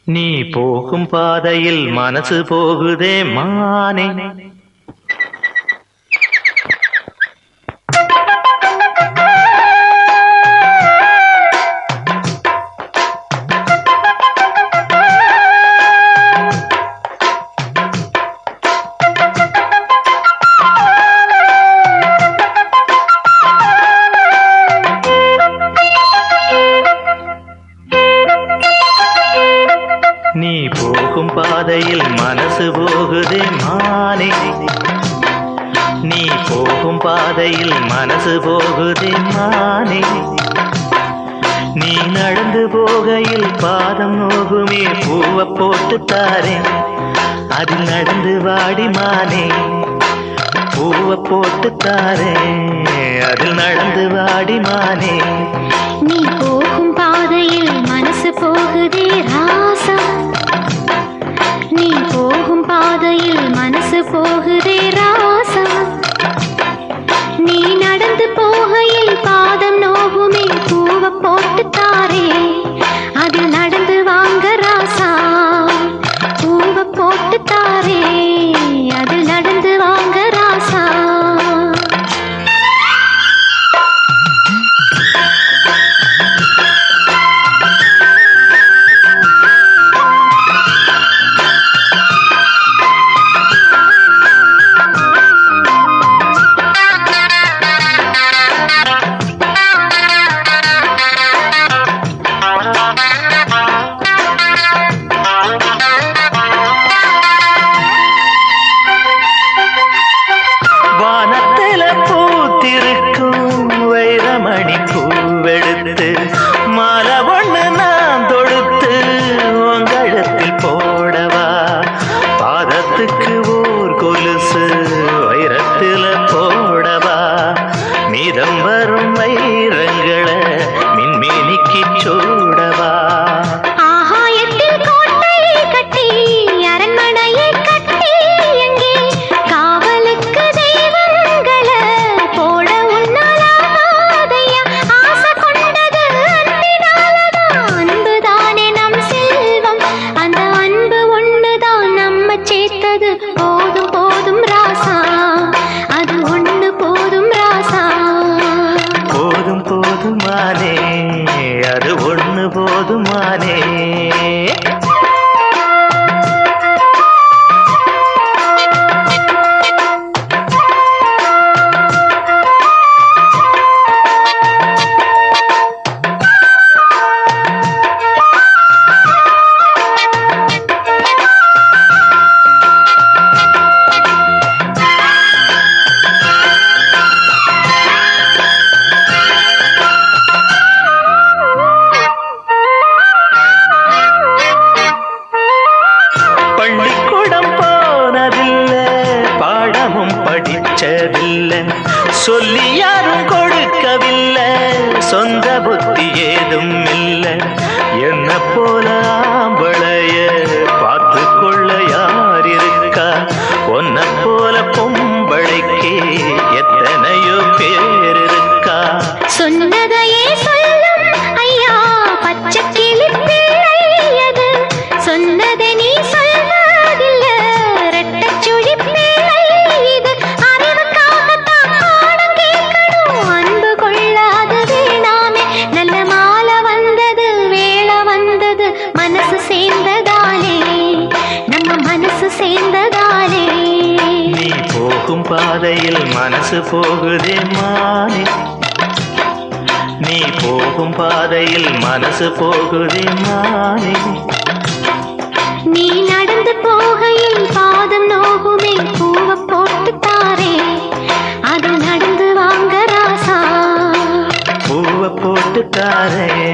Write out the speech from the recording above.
நீ போகும் பாதையில் மனசு போகுதே மானே நீ போகும் பாதையில் மனசு போகுதே மானே நீ போகும் பாதையில் மனசு போகுதே மானே நீ நடந்து போகையில் பாதம் நோகுமே பூவை போட்டு தாரேன் அதில் நடந்து வாடி மானே பூவை போட்டு தாரேன் அதில் நடந்து வாடி மானே நீ போகும் பாதையில் மனசு போகுதே ராசா நீ போகும் பாதையில் மனசு போகுதே ராசா நீ நடந்து போகையில் பாதம் நோகுமே பூவ போட்டு தாரே அதில் நடந்து வாங்க ராசா பூவ போட்டு தாரே அதில் நடந்து வாங்க ராசா வானத்தில பூத்திருக்கும் வைரமணி பூவெடுத்து மாலை ஒண்ணு நான் தொடுத்து உங்கழத்தில் போடவா பாதத்துக்கு ஓர் கொலுசு வைரத்தில போடவா மீதம் வரும் வைரங்களை மின்மினிக்கு சூடவா ஆகாயத்தில் கோட்டை கட்டி அரண்மனையை கட்டி எங்கே காவலுக்கு தெய்வங்களை போட உன்னாலாகாதையா ஆசை கொண்டது அன்பினாலதான் அன்புதானே நம் செல்வம் அந்த அன்பு ஒண்ணுதான் நம்ம சேர்த்தது போதும் போதும் ராசா அது ஒண்ணு போதும் ராசா போதும் போதுமானே அது ஒண்ணு போதுமானே பள்ளிக்கூடம் போனதில்ல பாடமும் படிச்சதில்லை சொல்லி யாரும் கொடுக்கவில்லை சொந்த புத்தி ஏதும் இல்லை என்ன போல ஆம்பளைய பார்த்து கொள்ள யார் இருக்கா ஒன்ன போல பொம்பளைக்கு எத்தனையோ பேர் இருக்கா சொன்னதையே சொல்லும் ஐயா பச்சை கிளி பிள்ளை அது சொன்னதை நீ சொல்வதில்ல ரெட்டச் சுழி பிள்ளை இது அறிவுக்காகத்தான் பாடம் கேட்கணும் அன்பு கொள்ளாது வேணாமே நல்ல மாலை வந்தது வேளை வந்தது மனசு சேர்ந்ததாலே நம்ம மனசு சேர்ந்ததாலே நீ போகும் பாதையில் மனசு போகுதே மானே நீ போகும் பாதையில் மனசு போகுதே மானே நீ நடந்து போகையில் பாதம் நோகுமே பூவ போட்டு தாரே அது நடந்து வாங்க ராசா பூவை போட்டு தாரே